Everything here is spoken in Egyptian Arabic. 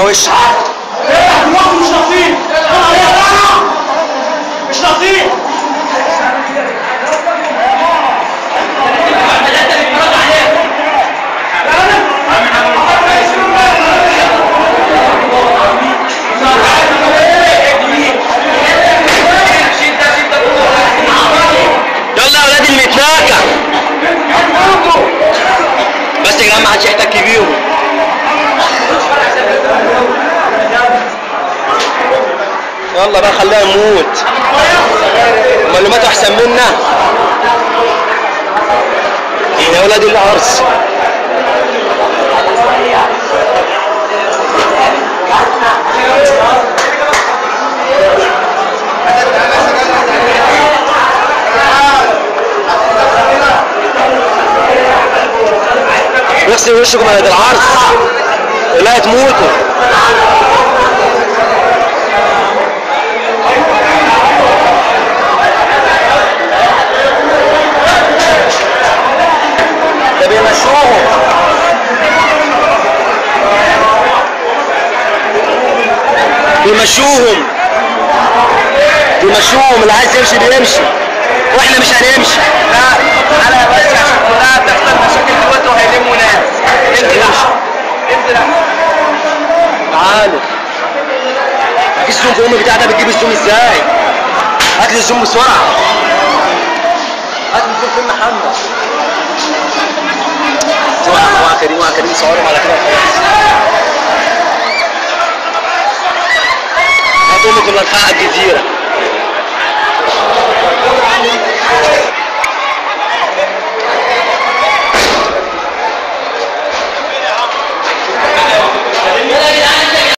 وشك ايه دلوقتي مش ناقصين انا يا جماعه مش ناقصين يلا يا ولاد المتناكة بس يا جماعه ما حدش يحتك بيهم يلا بقى خليها نموت هما اللي ماتوا احسن منا احنا يا ولاد العرس يغسل وشكم يا ولاد العرس لا تموتوا ده بيمشوهم بيمشوهم بيمشوهم اللي عايز يمشي بيمشي واحنا مش هنمشي لا انا بس عشان كلها بتحصل مشاكل دلوقتي وهيلموا ناس انزل احسن انزل احسن تعالوا مفيش زوم في الام بتاع ده بتجيب الزوم ازاي هات لي الزوم بسرعه هات لي الزوم فين محمد وقع وقع كريم وقع كريم صورهم على كده خلاص هات امي كنا نطلع على الجزيره